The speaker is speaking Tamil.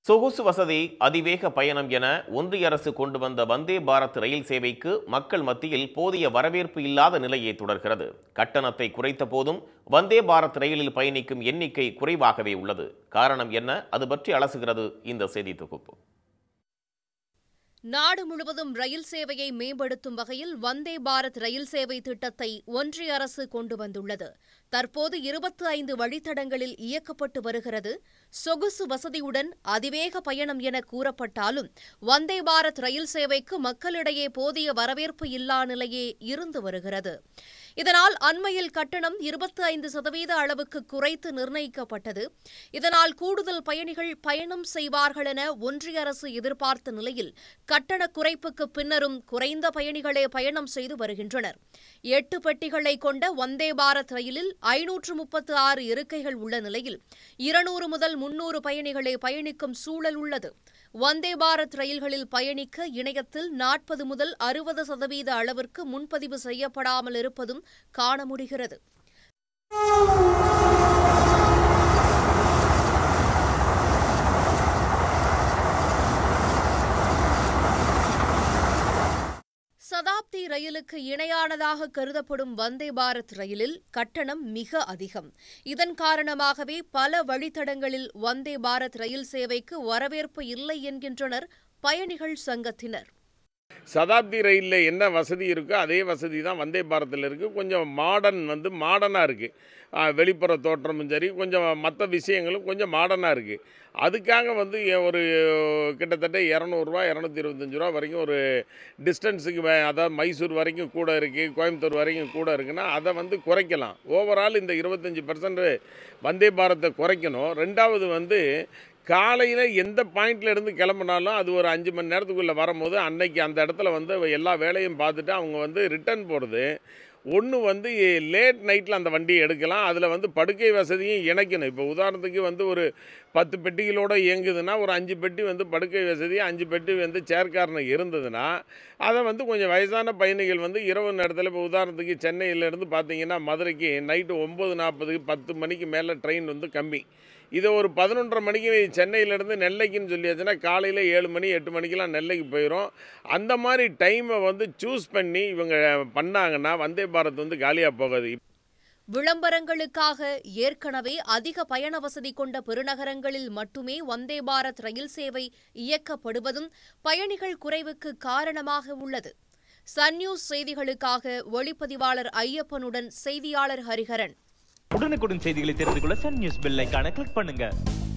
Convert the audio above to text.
சொகுசு வசதி அதிவேக பயணம் என ஒன்றிய அரசு கொண்டு வந்த வந்தே பாரத் ரயில் சேவைக்கு மக்கள் மத்தியில் போதிய வரவேற்பு இல்லாத நிலையே தொடர்கிறது கட்டணத்தை குறைத்த போதும் வந்தே பாரத் ரயிலில் பயணிக்கும் எண்ணிக்கை குறைவாகவே உள்ளது காரணம் என்ன அது பற்றி அலசுகிறது இந்த செய்தி தொகுப்பு நாடு முழுவதும் ரயில் சேவையை மேம்படுத்தும் வகையில் வந்தே பாரத் ரயில் சேவை திட்டத்தை ஒன்றிய அரசு கொண்டு வந்துள்ளது தற்போது இருபத்தி ஐந்து வழித்தடங்களில் இயக்கப்பட்டு வருகிறது சொகுசு வசதியுடன் அதிவேக பயணம் என கூறப்பட்டாலும் வந்தே பாரத் ரயில் சேவைக்கு மக்களிடையே போதிய வரவேற்பு இல்லா நிலையே இருந்து வருகிறது இதனால் அண்மையில் கட்டணம் இருபத்தி ஐந்து சதவீத அளவுக்கு குறைத்து நிர்ணயிக்கப்பட்டது இதனால் கூடுதல் பயணிகள் பயணம் செய்வார்கள் என ஒன்றிய அரசு எதிர்பார்த்த நிலையில் கட்டண குறைப்புக்கு பின்னரும் குறைந்த பயணிகளே பயணம் செய்து வருகின்றனர் எட்டு பெட்டிகளை கொண்ட வந்தே பாரத் ரயிலில் ஐநூற்று முப்பத்து ஆறு இருக்கைகள் உள்ள நிலையில் இருநூறு முதல் முன்னூறு பயணிகளே பயணிக்கும் சூழல் உள்ளது வந்தே பாரத் ரயில்களில் பயணிக்க இணையத்தில் நாற்பது முதல் அறுபது சதவீத அளவிற்கு முன்பதிவு செய்யப்படாமல் இருப்பதும் காண முடிகிறது சதாப்தி ரயிலுக்கு இணையானதாக கருதப்படும் வந்தே பாரத் ரயிலில் கட்டணம் மிக அதிகம் இதன் காரணமாகவே பல வழித்தடங்களில் வந்தே பாரத் ரயில் சேவைக்கு வரவேற்பு இல்லை என்கின்றனர் பயணிகள் சங்கத்தினர் சதாப்தி ரயிலில் என்ன வசதி இருக்கோ அதே வசதி தான் வந்தே பாரத்தில் இருக்குது கொஞ்சம் மாடர்ன் வந்து மாடர்னாக இருக்குது வெளிப்புற தோற்றமும் சரி கொஞ்சம் மற்ற விஷயங்களும் கொஞ்சம் மாடர்னாக இருக்குது அதுக்காக வந்து எ- ஒரு கிட்டத்தட்ட இரநூறுவா இரநூத்தி இருபத்தஞ்சி ரூபா வரைக்கும் ஒரு டிஸ்டன்ஸுக்கு வே- அதாவது மைசூர் வரைக்கும் கூட இருக்குது கோயம்புத்தூர் வரைக்கும் கூட இருக்குன்னா அதை வந்து குறைக்கலாம் ஓவரால் இந்த இருபத்தஞ்சி பர்சன்ட் வந்தே பாரத்தை குறைக்கணும் ரெண்டாவது வந்து காலையில் எந்த பாயிண்ட்ல இருந்து கிளம்புனாலும் அது ஒரு அஞ்சு மணி நேரத்துக்குள்ளே வரும்போது அன்னைக்கு அந்த இடத்துல வந்து எல்லா வேலையும் பார்த்துட்டு அவங்க வந்து ரிட்டர்ன் போகிறது ஒன்று வந்து லேட் நைட்டில் அந்த வண்டியை எடுக்கலாம் அதில் வந்து படுக்கை வசதியும் இணைக்கணும் இப்போ உதாரணத்துக்கு வந்து ஒரு பத்து பெட்டிகளோட இயங்குதுன்னா ஒரு அஞ்சு பெட்டி வந்து படுக்கை வசதி அஞ்சு பெட்டி வந்து சேர்க்காரன் இருந்ததுன்னா அதை வந்து கொஞ்சம் வயசான பயணிகள் வந்து இரவு நேரத்தில் இப்போ உதாரணத்துக்கு சென்னையிலேருந்து பார்த்தீங்கன்னா மதுரைக்கு நைட்டு ஒம்பது நாற்பதுக்கு பத்து மணிக்கு மேலே ட்ரெயின் வந்து கம்மி இதை ஒரு பதினொன்றரை மணிக்கு சென்னையிலேருந்து நெல்லைக்குன்னு சொல்லியாச்சுன்னா காலையில் ஏழு மணி எட்டு மணிக்கெலாம் நெல்லைக்கு போயிடும் அந்த மாதிரி டைமை வந்து சூஸ் பண்ணி இவங்க பண்ணாங்கன்னா வந்தே பாரத் வந்து காலியாக போகாது விளம்பரங்களுக்காக ஏற்கனவே அதிக பயண வசதி கொண்ட பெருநகரங்களில் மட்டுமே வந்தே பாரத் ரயில் சேவை இயக்கப்படுவதும் பயணிகள் குறைவுக்கு காரணமாக உள்ளது சன் நியூஸ் செய்திகளுக்காக ஒளிப்பதிவாளர் ஐயப்பனுடன் செய்தியாளர் ஹரிஹரன் உடனுக்குடன் செய்திகளை தெரிந்து கொள்ள சன் நியூஸ் பெல் ஐகானை கிளிக் பண்ணுங்க